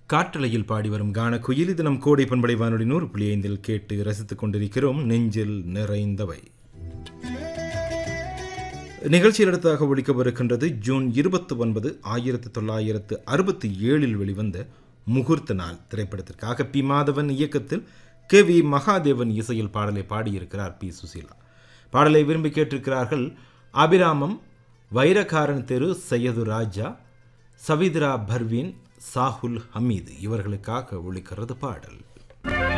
காற்றலையில் பாடி வரும் கான குயில் இது நம் கோடை பண்படை வானொலி நூறு புள்ளி ஐந்தில் கேட்டு ரசித்துக் கொண்டிருக்கிறோம் நெஞ்சில் நிறைந்தவை நிகழ்ச்சியில் அடுத்ததாக ஒழிக்கவிருக்கின்றது ஜூன் இருபத்தி ஒன்பது ஆயிரத்தி தொள்ளாயிரத்து அறுபத்தி ஏழில் வெளிவந்த முகூர்த்த நாள் திரைப்படத்திற்காக பி மாதவன் இயக்கத்தில் கே வி மகாதேவன் இசையில் பாடலை பாடியிருக்கிறார் பி சுசீலா பாடலை விரும்பி கேட்டிருக்கிறார்கள் அபிராமம் வைரகாரன் தெரு சையது ராஜா சவித்ரா பர்வீன் சாகுல் ஹமீது இவர்களுக்காக ஒழிக்கிறது பாடல்